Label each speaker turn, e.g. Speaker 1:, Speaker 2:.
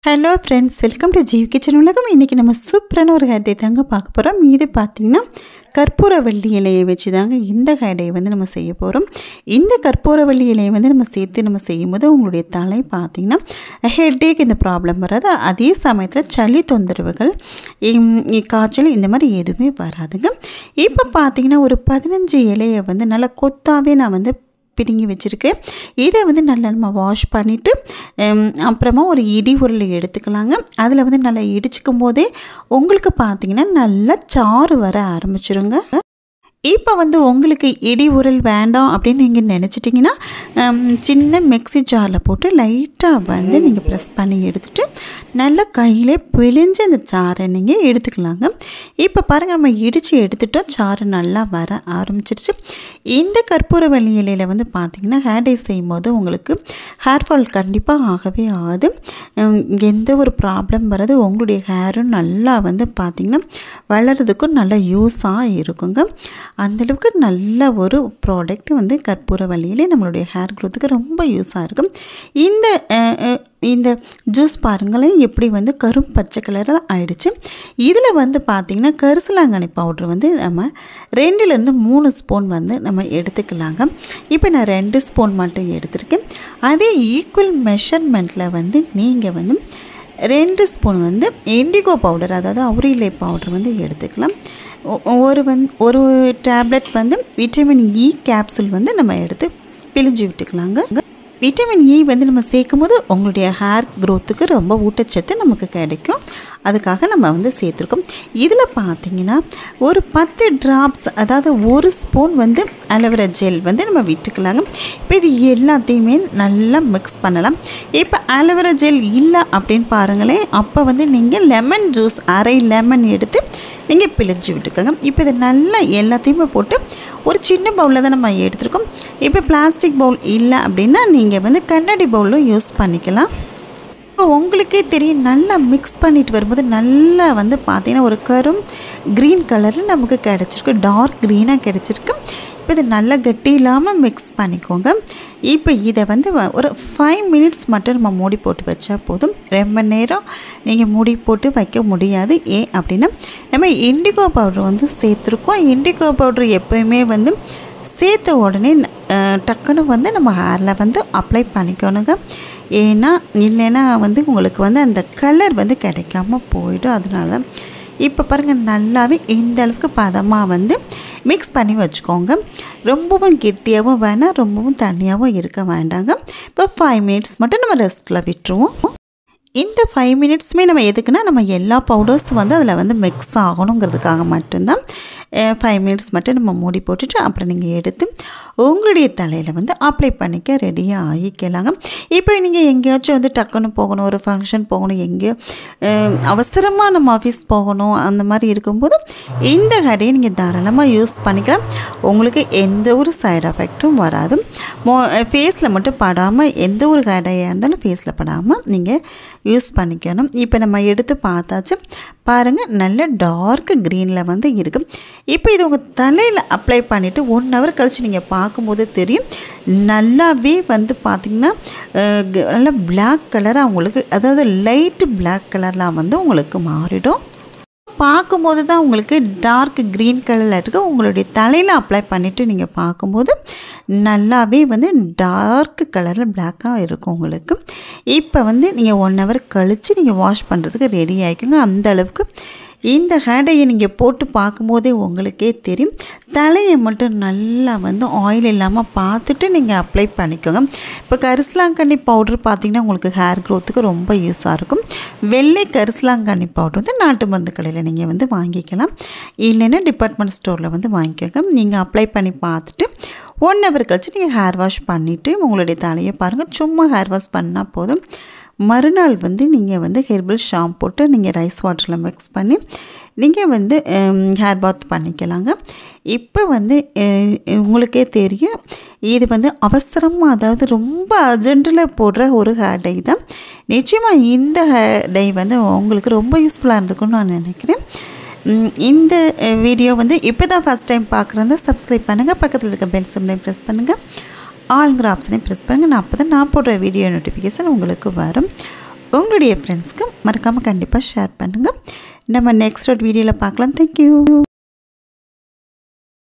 Speaker 1: hello friends welcome to Jeev kitchen உலகம் இன்றைக்கி நம்ம சூப்பரான ஒரு ஹேர் டே தாங்க பார்க்க போகிறோம் இது பார்த்திங்கன்னா கற்பூரவள்ளி இலையை வச்சு தாங்க இந்த ஹேர் டே வந்து நம்ம செய்ய போகிறோம் இந்த கற்பூரவள்ளி இலையை வந்து நம்ம சேர்த்து நம்ம செய்யும்போது உங்களுடைய தலை பார்த்திங்கன்னா ஹெட்டேக் இந்த ப்ராப்ளம் வராது அதே சமயத்தில் சளி தொந்தரவுகள் இம், இ- காய்ச்சல் இந்த மாதிரி எதுவுமே வராதுங்க இப்போ பார்த்திங்கன்னா ஒரு பதினஞ்சு இலையை வந்து நல்லா கொத்தாவே நான் வந்து பிடுங்கி வச்சுருக்கேன் இதை வந்து நல்லா நம்ம வாஷ் பண்ணிவிட்டு அப்புறமா ஒரு இடி உருளை எடுத்துக்கலாங்க அதில் வந்து நல்லா இடிச்சுக்கும் போதே உங்களுக்கு பார்த்தீங்கன்னா நல்லா சாறு வர ஆரம்பிச்சிருங்க இப்போ வந்து உங்களுக்கு இடி உரல் வேண்டாம் அப்படின்னு நீங்கள் நினச்சிட்டிங்கன்னா ஹம், சின்ன மிக்ஸி ஜாரில் போட்டு லைட்டாக வந்து நீங்கள் ப்ரெஸ் பண்ணி எடுத்துட்டு நல்லா கையிலே பிழிஞ்சு அந்த சாறை நீங்கள் எடுத்துக்கலாங்க இப்போ பாருங்கள் நம்ம இடித்து எடுத்துட்டோம் சாறு நல்லா வர ஆரம்பிச்சிருச்சு இந்த கற்பூரவள்ளி இலையில் வந்து பார்த்திங்கன்னா ஹேர் டை செய்யும் போது உங்களுக்கு ஹேர் ஃபால் கண்டிப்பாக ஆகவே ஆகாது ஹம், எந்த ஒரு ப்ராப்ளம் வராது உங்களுடைய ஹேரும் நல்லா வந்து பார்த்திங்கன்னா வளர்கிறதுக்கும் நல்லா யூஸாக இருக்குங்க அந்தளவுக்கு நல்ல ஒரு ப்ராடக்ட் வந்து கற்பூரவள்ளியிலே நம்மளுடைய ஹேர் க்ரோத்துக்கு ரொம்ப யூஸாக இருக்கும் இந்த அஹ், அஹ், இந்த ஜூஸ் பாருங்களேன் எப்படி வந்து கரும் பச்சை கலரில் ஆயிடுச்சு இதில் வந்து பார்த்திங்கன்னா கரிசலாங்கண்ணி பவுட்ரு வந்து நம்ம ரெண்டுலேருந்து மூணு ஸ்பூன் வந்து நம்ம எடுத்துக்கலாங்க இப்போ நான் ரெண்டு ஸ்பூன் மட்டும் எடுத்திருக்கேன் அதே ஈக்குவல் மெஷர்மெண்ட்டில் வந்து நீங்கள் வந்து ரெண்டு ஸ்பூன் வந்து இண்டிகோ பவுடர் அதாவது அவுரிலை பவுடர் வந்து எடுத்துக்கலாம் ஒ- ஒரு வந் ஒரு டேப்லெட் வந்து விட்டமின் இ கேப்சூல் வந்து நம்ம எடுத்து பிழிஞ்சு விட்டுக்கலாங்க விட்டமின் இ வந்து நம்ம சேர்க்கும் போது உங்களுடைய ஹேர் க்ரோத்துக்கு ரொம்ப ஊட்டச்சத்து நமக்கு கிடைக்கும் அதுக்காக நம்ம வந்து சேர்த்துருக்கோம் இதில் பார்த்தீங்கன்னா ஒரு பத்து ட்ராப்ஸ் அதாவது ஒரு ஸ்பூன் வந்து அலோவேரா ஜெல் வந்து நம்ம விட்டுக்கலாங்க இப்போ இது எல்லாத்தையுமே நல்லா மிக்ஸ் பண்ணலாம் இப்போ அலோவேரா ஜெல் இல்லை அப்படின்னு பாருங்களேன் அப்போ வந்து நீங்கள் லெமன் ஜூஸ் அரை லெமன் எடுத்து நீங்கள் பிழிஞ்சு விட்டுக்கோங்க இப்போ இதை நல்லா எல்லாத்தையுமே போட்டு ஒரு சின்ன பவுலில் தான் நம்ம எடுத்துருக்கோம் இப்போ பிளாஸ்டிக் பவுல் இல்லை அப்படின்னா நீங்கள் வந்து கண்ணாடி பவுலும் யூஸ் பண்ணிக்கலாம் இப்போ உங்களுக்கே தெரியும் நல்லா மிக்ஸ் பண்ணிட்டு வரும்போது நல்லா வந்து பார்த்தீங்கன்னா ஒரு கரும் க்ரீன் கலரில் நமக்கு கிடச்சிருக்கு டார்க் க்ரீனாக கிடச்சிருக்கு இப்போ இதை நல்லா கட்டி இல்லாமல் மிக்ஸ் பண்ணிக்கோங்க இப்போ இதை வந்து வ- ஒரு ஃபைவ் மினிட்ஸ் மட்டும் நம்ம மூடி போட்டு வச்சா போதும் ரொம்ப நேரம் நீங்கள் மூடி போட்டு வைக்க முடியாது ஏன் அப்படின்னா நம்ம இண்டிகோ பவுடர் வந்து சேர்த்துருக்கோம் இண்டிகோ பவுடர் எப்போயுமே வந்து சேர்த்த உடனே அஹ், டக்குன்னு வந்து நம்ம ஹேரில் வந்து அப்ளை பண்ணிக்கணுங்க ஏன்னா இல்லைன்னா வந்து உங்களுக்கு வந்து அந்த கலர் வந்து கிடைக்காம போயிடும் அதனால தான் இப்போ பாருங்கள் நல்லாவே இந்த அளவுக்கு பதமாக வந்து மிக்ஸ் பண்ணி வச்சுக்கோங்க ரொம்பவும் கெட்டியாகவும் வேணாம் ரொம்பவும் தண்ணியாகவும் இருக்க வேண்டாங்க இப்போ ஃபைவ் மினிட்ஸ் மட்டும் நம்ம ரெஸ்ட்டில் விட்டுருவோம் இந்த ஃபைவ் மினிட்ஸுமே நம்ம எதுக்குன்னா நம்ம எல்லா பவுடர்ஸ் வந்து அதில் வந்து மிக்ஸ் ஆகணுங்கிறதுக்காக மட்டும்தான் ஃபைவ் மினிட்ஸ் மட்டும் நம்ம மூடி போட்டுட்டு அப்புறம் நீங்கள் எடுத்து உங்களுடைய தலையில் வந்து அப்ளை பண்ணிக்க ரெடியாக ஆகிக்கலாங்க இப்போ நீங்கள் எங்கேயாச்சும் வந்து டக்குன்னு போகணும் ஒரு ஃபங்க்ஷன் போகணும் எங்கேயோ அவசரமாக நம்ம ஆஃபீஸ் போகணும் அந்த மாதிரி இருக்கும்போது இந்த கடையை நீங்கள் தாராளமாக யூஸ் பண்ணிக்கலாம் உங்களுக்கு எந்த ஒரு சைடு எஃபெக்ட்டும் வராது மோ ஃபேஸில் மட்டும் படாமல் எந்த ஒரு கடையாக இருந்தாலும் ஃபேஸில் படாமல் நீங்கள் யூஸ் பண்ணிக்கணும் இப்போ நம்ம எடுத்து பார்த்தாச்சு பாருங்கள் நல்ல டார்க் க்ரீனில் வந்து இருக்குது இப்போ இது உங்கள் தலையில் அப்ளை பண்ணிவிட்டு ஒன் ஹவர் கழித்து நீங்கள் பார்க்கும்போது தெரியும் நல்லாவே வந்து பார்த்திங்கன்னா அஹ், க- நல்ல Black கலராக உங்களுக்கு அதாவது லைட் Black கலரில் வந்து உங்களுக்கு மாறிடும் பார்க்கும்போது தான் உங்களுக்கு டார்க் க்ரீன் கலரில் இருக்குது உங்களுடைய தலையில் அப்ளை பண்ணிவிட்டு நீங்கள் பார்க்கும்போது நல்லாவே வந்து டார்க் கலரில் பிளாக்காக இருக்கும் உங்களுக்கு இப்போ வந்து நீங்கள் ஒன் ஹவர் கழித்து நீங்கள் வாஷ் பண்ணுறதுக்கு ரெடி ஆகிக்குங்க அந்த அளவுக்கு இந்த ஹேடையை நீங்கள் போட்டு பார்க்கும்போதே உங்களுக்கே தெரியும் தலையை மட்டும் நல்லா வந்து ஆயில் இல்லாமல் பார்த்துட்டு நீங்கள் அப்ளை பண்ணிக்கோங்க இப்போ கரிசலாங்கண்ணி பவுடர் பார்த்தீங்கன்னா உங்களுக்கு ஹேர் க்ரோத்துக்கு ரொம்ப யூஸாக இருக்கும் வெள்ளை கரிசலாங்கண்ணி பவுடர் வந்து நாட்டு மருந்து கடையில் நீங்கள் வந்து வாங்கிக்கலாம் இல்லைன்னா டிபார்ட்மெண்ட் ஸ்டோரில் வந்து வாங்கிக்கோங்க நீங்கள் அப்ளை பண்ணி பார்த்துட்டு ஒன் ஹவர் கழிச்சு நீங்கள் ஹேர் வாஷ் பண்ணிவிட்டு உங்களுடைய தலையை பாருங்கள் சும்மா ஹேர் வாஷ் பண்ணால் போதும் மறுநாள் வந்து நீங்கள் வந்து ஹெர்பல் ஷாம்பு போட்டு நீங்கள் ரைஸ் வாட்டரில் மிக்ஸ் பண்ணி நீங்கள் வந்து ஹேர் பாத் பண்ணிக்கலாங்க இப்போ வந்து அஹ், உங்களுக்கே தெரியும் இது வந்து அவசரமாக அதாவது ரொம்ப அர்ஜென்ட்டில் போடுற ஒரு ஹேர் டை தான் நிச்சயமாக இந்த ஹேர் டை வந்து உங்களுக்கு ரொம்ப யூஸ்ஃபுல்லாக இருந்திருக்கும்னு நான் நினைக்கிறேன் ம், இந்த வீடியோ வந்து இப்போ தான் ஃபஸ்ட் டைம் பார்க்குறதா சப்ஸ்கிரைப் பண்ணுங்கள் பக்கத்தில் இருக்க பெல் சிம்லையும் ப்ரெஸ் பண்ணுங்கள் ஆளுங்கிற ஆப்ஷனை ப்ரெஸ் பண்ணுங்கள் நான் அப்போ தான் நான் போடுற வீடியோ நோட்டிஃபிகேஷன் உங்களுக்கு வரும் உங்களுடைய ஃப்ரெண்ட்ஸ்க்கு மறக்காமல் கண்டிப்பாக ஷேர் பண்ணுங்கள் நம்ம நெக்ஸ்ட் ஒரு வீடியோவில் பார்க்கலாம் தேங்க்யூ